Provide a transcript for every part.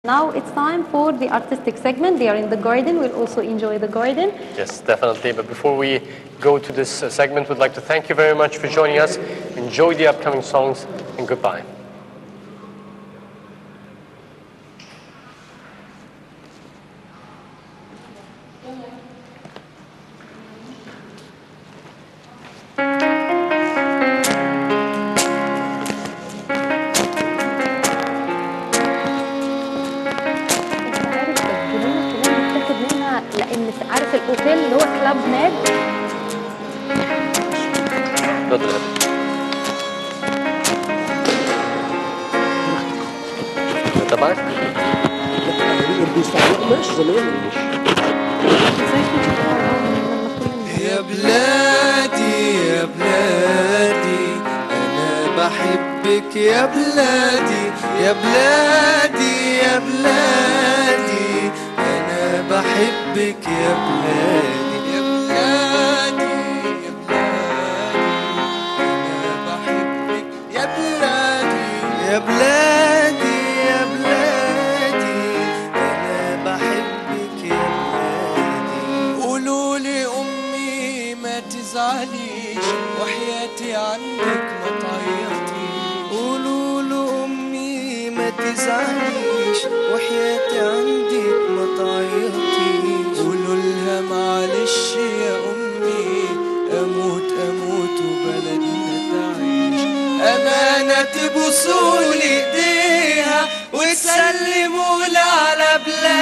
Now it's time for the artistic segment. They are in the garden. We'll also enjoy the garden. Yes, definitely. But before we go to this uh, segment, we'd like to thank you very much for joining us. Enjoy the upcoming songs and goodbye. انت عارف الجنينه كلها متاخد منها لان عارف الاوتيل اللي هو كلاب ماد اتفضل تبعك؟ ماشي زمان يا بلادي يا بلادي أنا بحبك يا بلادي يا بلادي يا بلادي أنا بحبك يا بلادي يا بلادي يا بلادي أنا بحبك يا بلادي يا بلادي يا بلادي أنا بحبك يا بلادي قولوا لي أمي ما تزعليش وحياتي عندك ما تعيطيش قولوا له أمي ما تزعليش وحياتي عندك ما تعيطيش قولوا لها معلش يا أمي أموت أموت وبلدنا تعيش أمانة تبوسوا لي إيديها وتسلموا لي على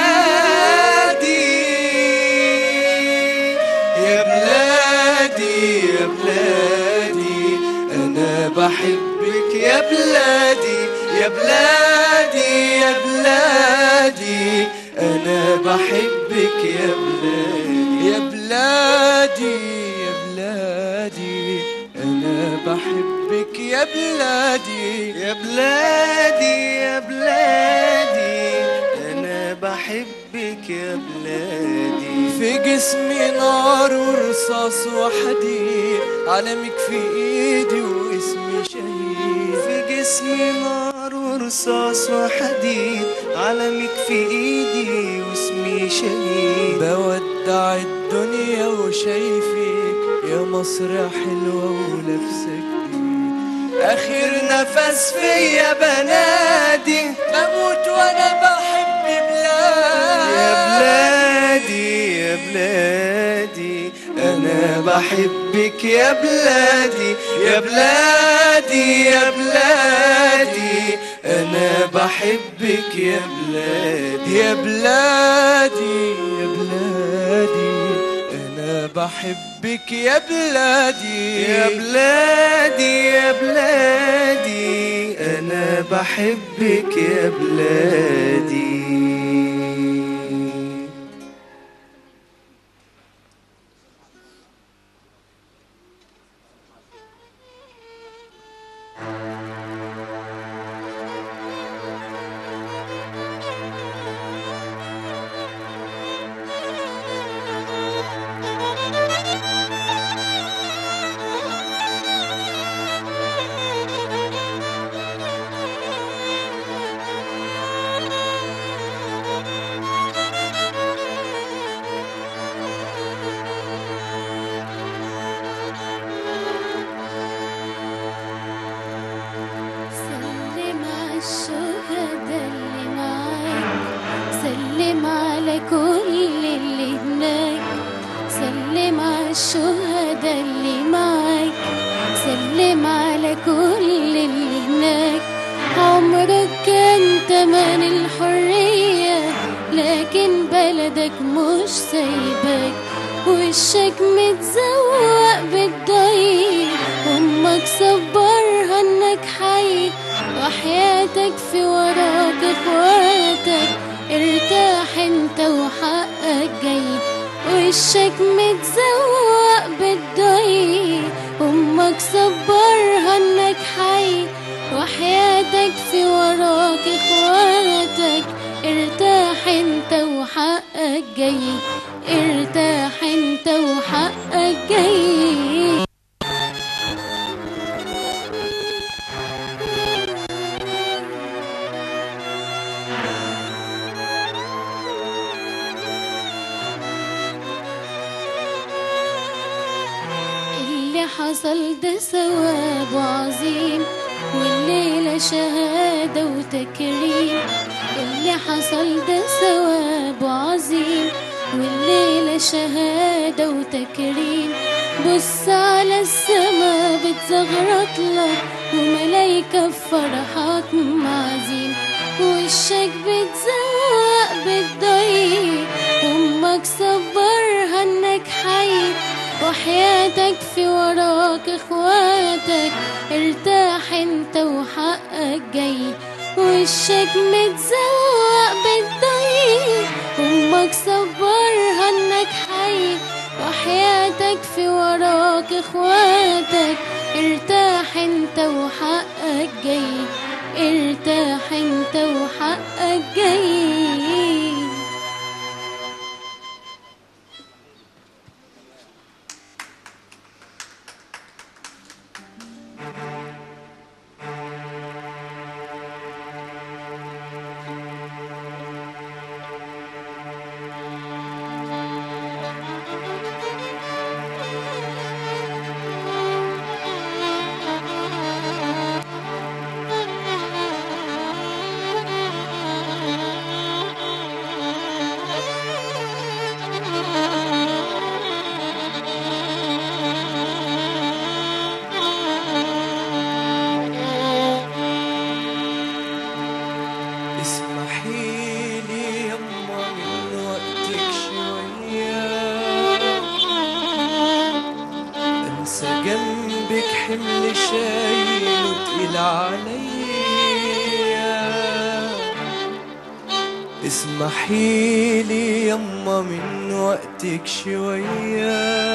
بلادي يا بلادي يا بلادي أنا بحبك يا بلادي يا بلادي يا بلادي أنا بحبك يا بلادي يا بلادي يا بلادي أنا بحبك يا بلادي يا بلادي يا بلادي أنا بحبك يا بلادي في جسمي نار ورصاص وحديد علمك في ايدي واسمي شهيد في جسمي نار ورصاص وحديد علمك في ايدي واسمي شهيد بودع الدنيا وشايفك يا مصر حلوة ولابسة جديد اخر نفس فيا بنادي بموت وانا بحب بلادي يا بلادي يا بلادي انا بحبك يا بلادي يا بلادي يا بلادي انا بحبك يا بلادي يا بلادي يا بلادي انا بحبك يا بلادي يا بلادي يا بلادي انا بحبك يا بلادي سلم على الشهداء اللي معاك سلم على كل اللي هناك سلم على الشهداء اللي معاك سلم على كل اللي هناك عمرك كان تمن الحرية لكن بلدك مش سايبك وشك متزوق بالضيق امك صبرها انك حي وحياتك في وراك اخواتك ارتاح انت وحقك جاي وشك متزوق بالضيق امك صبرها انك حي وحياتك في وراك اخواتك ارتاح انت وحقك جاي ارتاح انت وحقك جاي اللي حصل ده ثواب عظيم والليلة شهادة وتكريم اللي حصل ده ثواب عظيم والليلة شهادة وتكريم بص على السما بتزغرط لك وملايكة في فرحات معزين وشك بتزوق بتضيق أمك صبرها إنك حي وحياتك في وراك إخواتك ارتاح انت وحقك جاي وشك متزوق بتضيق أمك صبرها إنك حي وحياتك في وراك إخواتك ارتاح انت وحقك جاي ارتاح انت وحقك جاي اسمحي لي يما من وقتك شوية انسى جنبك حمل شايله تقيل عليا اسمحي لي يما من وقتك شويه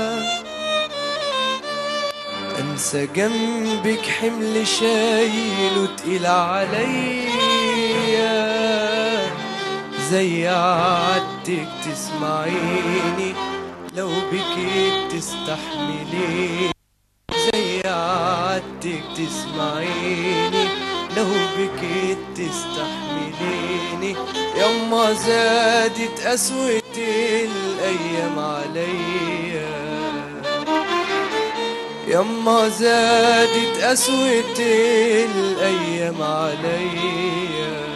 انسى جنبك حمل شايله تقيل عليا زي عادتك تسمعيني لو بكيت تستحمليني زي عادتك تسمعيني لو بكيت تستحمليني يما زادت قسوة الأيام عليا يما زادت قسوة الأيام عليا